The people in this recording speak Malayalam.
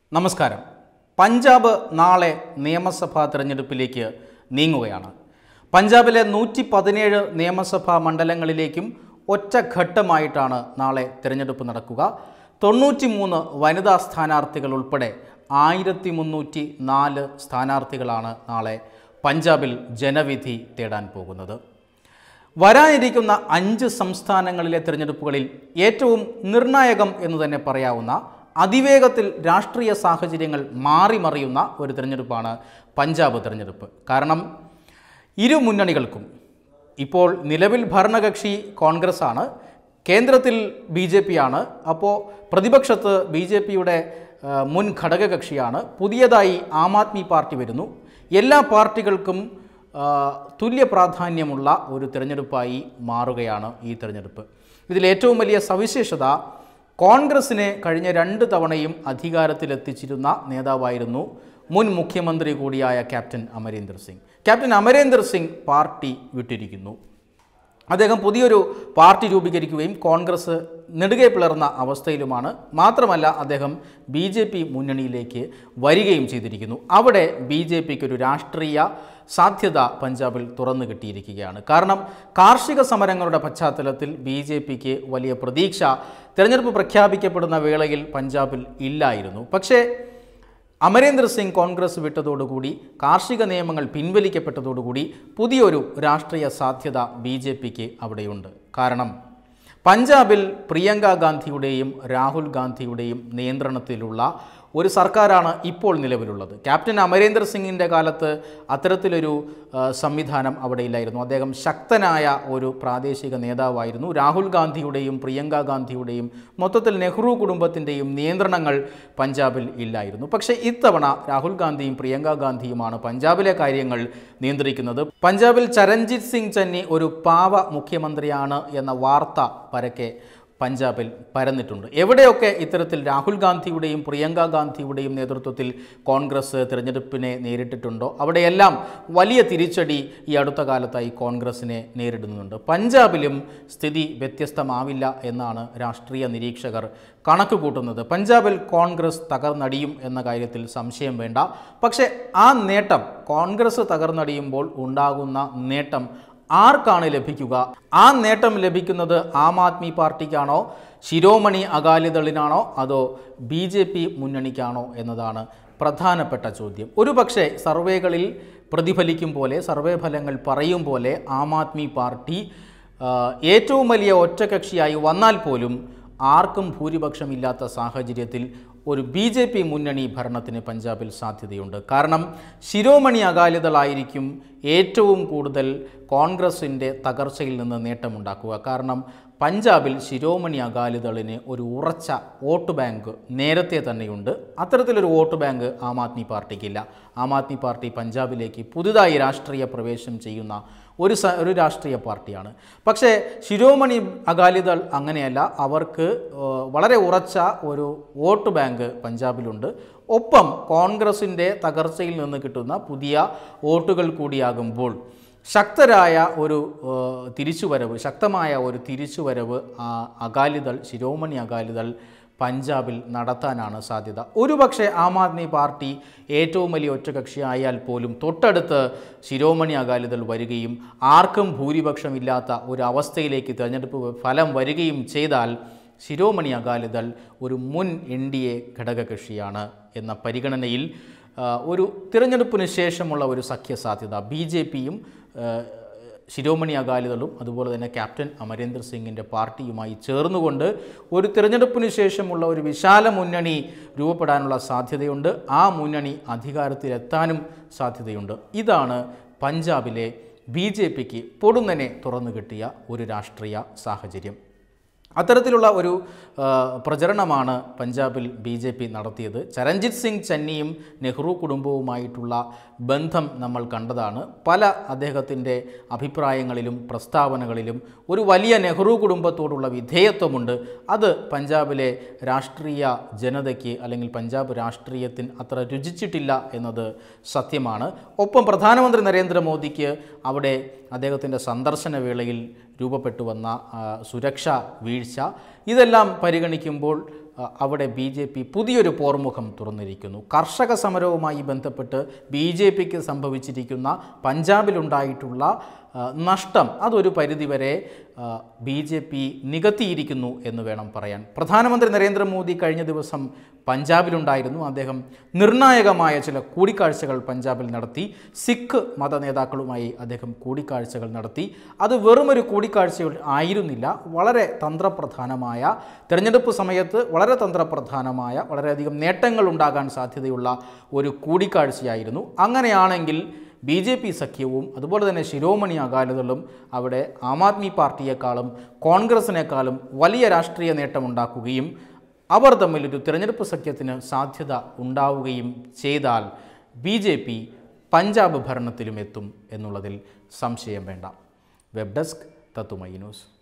നമസ്കാരം പഞ്ചാബ് നാളെ നിയമസഭാ തെരഞ്ഞെടുപ്പിലേക്ക് നീങ്ങുകയാണ് പഞ്ചാബിലെ നൂറ്റി പതിനേഴ് നിയമസഭാ മണ്ഡലങ്ങളിലേക്കും ഒറ്റഘട്ടമായിട്ടാണ് നാളെ തിരഞ്ഞെടുപ്പ് നടക്കുക തൊണ്ണൂറ്റി മൂന്ന് വനിതാ സ്ഥാനാർത്ഥികൾ ഉൾപ്പെടെ ആയിരത്തി മുന്നൂറ്റി നാല് സ്ഥാനാർത്ഥികളാണ് നാളെ പഞ്ചാബിൽ ജനവിധി തേടാൻ പോകുന്നത് വരാനിരിക്കുന്ന അഞ്ച് സംസ്ഥാനങ്ങളിലെ തിരഞ്ഞെടുപ്പുകളിൽ ഏറ്റവും നിർണായകം എന്ന് തന്നെ പറയാവുന്ന അതിവേഗത്തിൽ രാഷ്ട്രീയ സാഹചര്യങ്ങൾ മാറിമറിയുന്ന ഒരു തിരഞ്ഞെടുപ്പാണ് പഞ്ചാബ് തിരഞ്ഞെടുപ്പ് കാരണം ഇരു മുന്നണികൾക്കും ഇപ്പോൾ നിലവിൽ ഭരണകക്ഷി കോൺഗ്രസ് ആണ് കേന്ദ്രത്തിൽ ബി ജെ പി ആണ് അപ്പോൾ പ്രതിപക്ഷത്ത് ബി ജെ പിയുടെ മുൻ ഘടകകക്ഷിയാണ് പുതിയതായി ആം ആദ്മി പാർട്ടി വരുന്നു എല്ലാ പാർട്ടികൾക്കും ആ, തുല്യ പ്രാധാന്യമുള്ള ഒരു തിരഞ്ഞെടുപ്പായി മാറുകയാണ് ഈ തിരഞ്ഞെടുപ്പ് ഇതിൽ ഏറ്റവും വലിയ സവിശേഷത കോൺഗ്രസിനെ കഴിഞ്ഞ രണ്ട് തവണയും അധികാരത്തിലെത്തിച്ചിരുന്ന നേതാവായിരുന്നു മുൻ മുഖ്യമന്ത്രി കൂടിയായ captain Amarinder Singh captain Amarinder Singh party വിട്ടിരിക്കുന്നു അദ്ദേഹം പുതിയൊരു പാർട്ടി രൂപീകരിക്കുകയും കോൺഗ്രസ് നെടുകെ പിളർന്ന അവസ്ഥയിലുമാണ് മാത്രമല്ല അദ്ദേഹം ബി ജെ പി മുന്നണിയിലേക്ക് വരികയും ചെയ്തിരിക്കുന്നു അവിടെ ബി ജെ പിക്ക് ഒരു രാഷ്ട്രീയ സാധ്യത പഞ്ചാബിൽ തുറന്നു കിട്ടിയിരിക്കുകയാണ് കാരണം കാർഷിക സമരങ്ങളുടെ പശ്ചാത്തലത്തിൽ ബി ജെ പിക്ക് വലിയ പ്രതീക്ഷ തിരഞ്ഞെടുപ്പ് പ്രഖ്യാപിക്കപ്പെടുന്ന വേളയിൽ പഞ്ചാബിൽ ഇല്ലായിരുന്നു പക്ഷേ അമരേന്ദ്ര സിംഗ് കോൺഗ്രസ് വിട്ടതോടുകൂടി കാർഷിക നിയമങ്ങൾ പിൻവലിക്കപ്പെട്ടതോടുകൂടി പുതിയൊരു രാഷ്ട്രീയ സാധ്യത ബി ജെ പിക്ക് അവിടെയുണ്ട് കാരണം പഞ്ചാബിൽ പ്രിയങ്ക ഗാന്ധിയുടെയും രാഹുൽ ഗാന്ധിയുടെയും നിയന്ത്രണത്തിലുള്ള ഒരു സർക്കാരാണ് ഇപ്പോൾ നിലവിലുള്ളത് ക്യാപ്റ്റൻ അമരേന്ദ്ര സിംഗിൻ്റെ കാലത്ത് അത്തരത്തിലൊരു ആ, സംവിധാനം അവിടെ ഇല്ലായിരുന്നു അദ്ദേഹം ശക്തനായ ഒരു പ്രാദേശിക നേതാവായിരുന്നു രാഹുൽ ഗാന്ധിയുടെയും പ്രിയങ്ക ഗാന്ധിയുടെയും മൊത്തത്തിൽ നെഹ്റു കുടുംബത്തിൻ്റെയും നിയന്ത്രണങ്ങൾ പഞ്ചാബിൽ ഇല്ലായിരുന്നു പക്ഷേ ഇത്തവണ രാഹുൽ ഗാന്ധിയും പ്രിയങ്ക ഗാന്ധിയുമാണ് പഞ്ചാബിലെ കാര്യങ്ങൾ നിയന്ത്രിക്കുന്നത് പഞ്ചാബിൽ ചരൺജിത് സിംഗ് ചന്നി ഒരു പാവ മുഖ്യമന്ത്രിയാണ് എന്ന വാർത്ത പരക്കെ പഞ്ചാബിൽ പരന്നിട്ടുണ്ട് എവിടെയൊക്കെ ഇത്തരത്തിൽ രാഹുൽ ഗാന്ധിയുടെയും പ്രിയങ്ക ഗാന്ധിയുടെയും നേതൃത്വത്തിൽ കോൺഗ്രസ് തിരഞ്ഞെടുപ്പിനെ നേരിട്ടിട്ടുണ്ടോ അവിടെയെല്ലാം വലിയ തിരിച്ചടി ഈ അടുത്ത കാലത്തായി കോൺഗ്രസിനെ നേരിടുന്നുണ്ട് പഞ്ചാബിലും സ്ഥിതി വ്യത്യസ്തമാവില്ല എന്നാണ് രാഷ്ട്രീയ നിരീക്ഷകർ കണക്ക് കൂട്ടുന്നത് പഞ്ചാബിൽ കോൺഗ്രസ് തകർന്നടിയും എന്ന കാര്യത്തിൽ സംശയം വേണ്ട പക്ഷേ ആ നേട്ടം കോൺഗ്രസ് തകർന്നടിയുമ്പോൾ ഉണ്ടാകുന്ന നേട്ടം ആർക്കാണ് ലഭിക്കുക ആ നേട്ടം ലഭിക്കുന്നത് ആം ആദ്മി പാർട്ടിക്കാണോ ശിരോമണി അകാലിദളിനാണോ അതോ ബി ജെ പി മുന്നണിക്കാണോ എന്നതാണ് പ്രധാനപ്പെട്ട ചോദ്യം ഒരു പക്ഷേ സർവേകളിൽ പ്രതിഫലിക്കും പോലെ സർവേ ഫലങ്ങൾ പറയും പോലെ ആം ആദ്മി പാർട്ടി ആ, ഏറ്റവും വലിയ ഒറ്റകക്ഷിയായി വന്നാൽ പോലും ആർക്കും ഭൂരിപക്ഷമില്ലാത്ത സാഹചര്യത്തിൽ ഒരു ബി ജെ പി മുന്നണി ഭരണത്തിന് പഞ്ചാബിൽ സാധ്യതയുണ്ട് കാരണം ശിരോമണി അകാലിദളായിരിക്കും ഏറ്റവും കൂടുതൽ കോൺഗ്രസിൻ്റെ തകർച്ചയിൽ നിന്ന് നേട്ടമുണ്ടാക്കുക കാരണം പഞ്ചാബിൽ ശിരോമണി അകാലിദളിന് ഒരു ഉറച്ച വോട്ട് ബാങ്ക് നേരത്തെ തന്നെയുണ്ട് അത്തരത്തിലൊരു വോട്ട് ബാങ്ക് ആം ആദ്മി പാർട്ടിക്കില്ല ആം ആദ്മി പാർട്ടി പഞ്ചാബിലേക്ക് പുതുതായി രാഷ്ട്രീയ പ്രവേശം ചെയ്യുന്ന ഒരു സ ഒരു രാഷ്ട്രീയ പാർട്ടിയാണ് പക്ഷേ ശിരോമണി അകാലിദൾ അങ്ങനെയല്ല അവർക്ക് ഏഹ്, വളരെ ഉറച്ച ഒരു വോട്ട് ബാങ്ക് പഞ്ചാബിലുണ്ട് ഒപ്പം കോൺഗ്രസിൻ്റെ തകർച്ചയിൽ നിന്ന് കിട്ടുന്ന പുതിയ വോട്ടുകൾ കൂടിയാകുമ്പോൾ ശക്തരായ ഒരു ഏഹ്, തിരിച്ചുവരവ് ശക്തമായ ഒരു തിരിച്ചുവരവ് ആ അകാലിദൾ ശിരോമണി അകാലിദൾ പഞ്ചാബിൽ നടത്താനാണ് സാധ്യത ഒരുപക്ഷെ ആം ആദ്മി പാർട്ടി ഏറ്റവും വലിയ ഒറ്റകക്ഷിയായാൽ പോലും തൊട്ടടുത്ത് ശിരോമണി അകാലിദൾ വരികയും ആർക്കും ഭൂരിപക്ഷമില്ലാത്ത ഒരു അവസ്ഥയിലേക്ക് തിരഞ്ഞെടുപ്പ് ഫലം വരികയും ചെയ്താൽ ശിരോമണി അകാലിദൾ ഒരു മുൻ എൻ ഡി എ ഘടകകക്ഷിയാണ് എന്ന പരിഗണനയിൽ ആ, ഒരു തിരഞ്ഞെടുപ്പിന് ശേഷമുള്ള ഒരു സഖ്യസാധ്യത ബി ജെ പിയും ശിരോമണി അകാലിദളും അതുപോലെ തന്നെ ക്യാപ്റ്റൻ അമരേന്ദ്ര സിംഗിൻ്റെ പാർട്ടിയുമായി ചേർന്നുകൊണ്ട് ഒരു തിരഞ്ഞെടുപ്പിന് ശേഷമുള്ള ഒരു വിശാല മുന്നണി രൂപപ്പെടാനുള്ള സാധ്യതയുണ്ട് ആ മുന്നണി അധികാരത്തിലെത്താനും സാധ്യതയുണ്ട് ഇതാണ് പഞ്ചാബിലെ ബി ജെ പിക്ക് പൊടുന്നനെ തുറന്നു കിട്ടിയ ഒരു രാഷ്ട്രീയ സാഹചര്യം അത്തരത്തിലുള്ള ഒരു ആ, പ്രചരണമാണ് പഞ്ചാബിൽ ബി ജെ പി നടത്തിയത് ചരൺജിത് സിംഗ് ചന്നിയും നെഹ്റു കുടുംബവുമായിട്ടുള്ള ബന്ധം നമ്മൾ കണ്ടതാണ് പല അദ്ദേഹത്തിൻ്റെ അഭിപ്രായങ്ങളിലും പ്രസ്താവനകളിലും ഒരു വലിയ നെഹ്റു കുടുംബത്തോടുള്ള വിധേയത്വമുണ്ട് അത് പഞ്ചാബിലെ രാഷ്ട്രീയ ജനതയ്ക്ക് അല്ലെങ്കിൽ പഞ്ചാബ് രാഷ്ട്രീയത്തിന് അത്ര രുചിച്ചിട്ടില്ല എന്നത് സത്യമാണ് ഒപ്പം പ്രധാനമന്ത്രി നരേന്ദ്രമോദിക്ക് അവിടെ അദ്ദേഹത്തിൻ്റെ സന്ദർശന വേളയിൽ രൂപപ്പെട്ടു വന്ന ആ, സുരക്ഷാ വീഴ്ച ഇതെല്ലാം പരിഗണിക്കുമ്പോൾ ആ, അവിടെ ബി ജെ പി പുതിയൊരു പോർമുഖം തുറന്നിരിക്കുന്നു കർഷക സമരവുമായി ബന്ധപ്പെട്ട് ബി ജെ പിക്ക് സംഭവിച്ചിരിക്കുന്ന പഞ്ചാബിലുണ്ടായിട്ടുള്ള ആ, നഷ്ടം അതൊരു പരിധിവരെ ബി ജെ പി നികത്തിയിരിക്കുന്നു എന്ന് വേണം പറയാൻ പ്രധാനമന്ത്രി നരേന്ദ്രമോദി കഴിഞ്ഞ ദിവസം പഞ്ചാബിലുണ്ടായിരുന്നു അദ്ദേഹം നിർണായകമായ ചില കൂടിക്കാഴ്ചകൾ പഞ്ചാബിൽ നടത്തി സിഖ് മത നേതാക്കളുമായി അദ്ദേഹം കൂടിക്കാഴ്ചകൾ നടത്തി അത് വെറുമൊരു കൂടിക്കാഴ്ച ആയിരുന്നില്ല വളരെ തന്ത്രപ്രധാനമായ തെരഞ്ഞെടുപ്പ് സമയത്ത് വളരെ തന്ത്രപ്രധാനമായ വളരെയധികം നേട്ടങ്ങൾ ഉണ്ടാകാൻ സാധ്യതയുള്ള ഒരു കൂടിക്കാഴ്ചയായിരുന്നു അങ്ങനെയാണെങ്കിൽ ബി ജെ പി സഖ്യവും അതുപോലെ തന്നെ ശിരോമണി അകാലിദളും അവിടെ ആം ആദ്മി പാർട്ടിയെക്കാളും കോൺഗ്രസിനേക്കാളും വലിയ രാഷ്ട്രീയ നേട്ടമുണ്ടാക്കുകയും അവർ തമ്മിലൊരു തിരഞ്ഞെടുപ്പ് സഖ്യത്തിന് സാധ്യത ഉണ്ടാവുകയും ചെയ്താൽ ബി ജെ പി പഞ്ചാബ് ഭരണത്തിലും എത്തും എന്നുള്ളതിൽ സംശയം വേണ്ട വെബ് ഡെസ്ക് തത്തുമൈ ന്യൂസ്